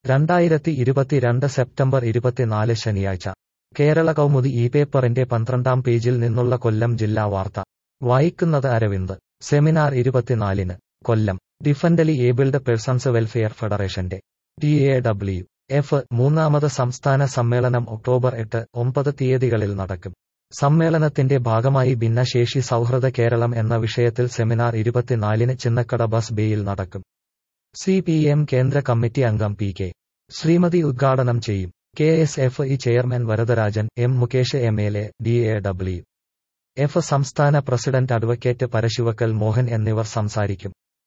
രണ്ടായിരത്തി ഇരുപത്തിരണ്ട് സെപ്റ്റംബർ ഇരുപത്തിനാല് ശനിയാഴ്ച കേരള കൗമുദി ഈ പേപ്പറിന്റെ പന്ത്രണ്ടാം പേജിൽ നിന്നുള്ള കൊല്ലം ജില്ലാ വാർത്ത വായിക്കുന്നത് അരവിന്ദ് സെമിനാർ ഇരുപത്തിനാലിന് Kollam differently abled persons welfare ഫെഡറേഷന്റെ ടി എ ഡബ്ല്യു എഫ് മൂന്നാമത് സംസ്ഥാന സമ്മേളനം ഒക്ടോബർ എട്ട് ഒമ്പത് തീയതികളിൽ നടക്കും സമ്മേളനത്തിന്റെ ഭാഗമായി ഭിന്നശേഷി സൗഹൃദ കേരളം എന്ന വിഷയത്തിൽ സെമിനാർ ഇരുപത്തിനാലിന് ചിന്നക്കട ബസ് ബേയിൽ നടക്കും സി പി എം കേന്ദ്ര കമ്മിറ്റി അംഗം പി കെ ശ്രീമതി ഉദ്ഘാടനം ചെയ്യും K S F E chairman Varadarajan M Mukesh M L A D A W F സംസ്ഥാന പ്രസിഡന്റ് അഡ്വക്കേറ്റ് പരശുവക്കൽ മോഹൻ എന്നിവർ സംസാരിക്കും